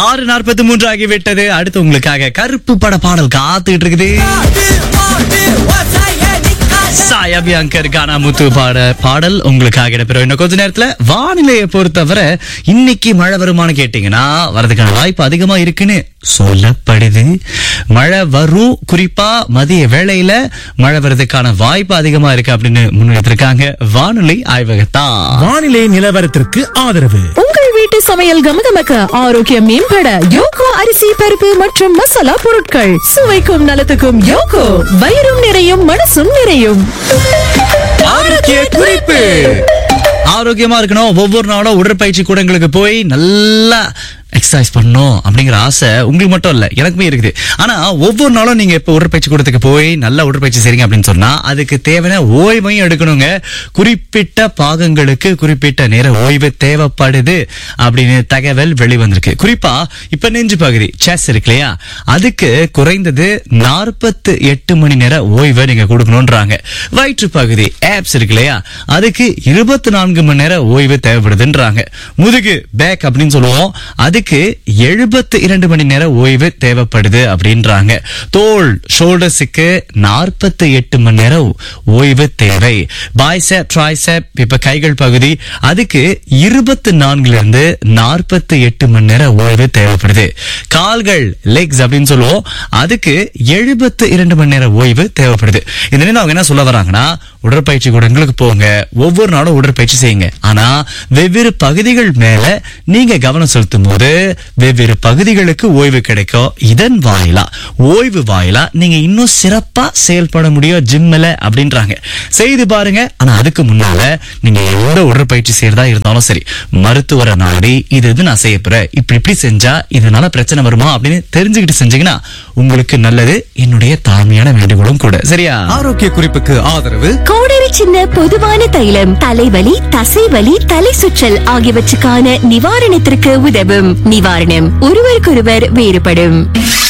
ஆறு நாற்பத்தி மூன்று ஆகிவிட்டது அடுத்து உங்களுக்காக கருப்பு பட பாடல் காத்துக்கிட்டு இருக்குது சாய் அபியாங்கர் கானா முத்து பாட பாடல் உங்களுக்காக இடம்பெறும் இன்னும் கொஞ்ச நேரத்துல வானிலையை பொறுத்தவரை இன்னைக்கு மழை வருமானு கேட்டீங்கன்னா வரதுக்கான வாய்ப்பு அதிகமா இருக்குன்னு சொல்லப்படுது மழை வரும் குறிப்பா மதிய வேளையில மழை வர்றதுக்கான வாய்ப்பு அதிகமா இருக்கு அப்படின்னு முன்வைத்திருக்காங்க வானிலை ஆய்வகத்தான் வானிலை நிலவரத்திற்கு ஆதரவு உங்கள் வீட்டு சமையல் கமகமக்க ஆரோக்கியம் மேம்பட யோகோ அரிசி பருப்பு மற்றும் மசாலா பொருட்கள் சுவைக்கும் நலத்துக்கும் யோகோ வயிறும் நிறையும் மனசும் நிறையும் ஆரோக்கிய குறிப்பு ஆரோக்கியமா இருக்கணும் ஒவ்வொரு நாளும் உடற்பயிற்சி கூடங்களுக்கு போய் நல்லா எக்ஸசைஸ் பண்ணணும் அப்படிங்கிற ஆசை உங்களுக்கு மட்டும் இல்ல எனக்குமே இருக்குது ஆனா ஒவ்வொரு நாளும் நீங்க இப்ப உடற்பயிற்சி கூடத்துக்கு போய் நல்லா உடற்பயிற்சி செய்றீங்க அப்படின்னு சொன்னா அதுக்கு தேவையான ஓய்வையும் எடுக்கணுங்க குறிப்பிட்ட பாகங்களுக்கு குறிப்பிட்ட நேர ஓய்வு தேவைப்படுது அப்படின்னு தகவல் வெளிவந்திருக்கு குறிப்பா இப்ப நெஞ்சு பகுதி செஸ் இருக்கு இல்லையா அதுக்கு குறைந்தது நாற்பத்து எட்டு மணி நேர ஓய்வை நீங்க கொடுக்கணும்ன்றாங்க வயிற்று பகுதி ஆப்ஸ் இருக்கு இல்லையா அதுக்கு இருபத்தி நான்கு மணி நேர ஓய்வு தேவைப்படுதுன்றாங்க முதுகு பேக் அப்படின்னு சொல்லுவோம் அதுக்கு எழுபத்து இரண்டு மணி நேர ஓய்வு தேவைப்படுது அப்படின்றாங்க தோல் ஷோல்டர்ஸுக்கு நாற்பத்தி எட்டு மணி நேரம் ஓய்வு தேவை பாய்செப் ட்ரைசெப் இப்ப கைகள் பகுதி அதுக்கு இருபத்தி நான்குல இருந்து நாற்பத்தி எட்டு மணி நேரம் ஓய்வு தேவைப்படுது கால்கள் லெக்ஸ் அப்படின்னு சொல்லுவோம் அதுக்கு எழுபத்து இரண்டு மணி நேரம் ஓய்வு தேவைப்படுது இந்த நிலையில அவங்க என்ன சொல்ல வராங்கன்னா உடற்பயிற்சி கூடங்களுக்கு போங்க ஒவ்வொரு நாளும் உடற்பயிற்சி செய்யுங்க ஆனா வெவ்வேறு பகுதிகள் மேல நீங்க கவனம் செலுத்தும் போது வெவ்வேறு பகுதிகளுக்கு ஓய்வு கிடைக்கும் இதன் வாயிலா ஓய்வு வாயிலா நீங்க இன்னும் சிறப்பா செயல்பட முடியும் ஜிம்ல அப்படின்றாங்க செய்து பாருங்க ஆனா அதுக்கு முன்னால நீங்க எந்த உடற்பயிற்சி செய்யறதா இருந்தாலும் சரி மருத்துவரை நாடி இது இது நான் செய்ய போறேன் இப்படி இப்படி செஞ்சா இதனால பிரச்சனை வருமா அப்படின்னு தெரிஞ்சுக்கிட்டு செஞ்சீங்கன்னா உங்களுக்கு நல்லது என்னுடைய தாழ்மையான வேண்டுகோளும் கூட சரியா ஆரோக்கிய குறிப்புக்கு ஆதரவு கோடரி சின்ன பொதுவான தைலம் தலைவலி தசைவலி தலை சுற்றல் ஆகியவற்றுக்கான நிவாரணத்திற்கு உதவும் நிவாரணம் ஒருவருக்கொருவர் வேறுபடும்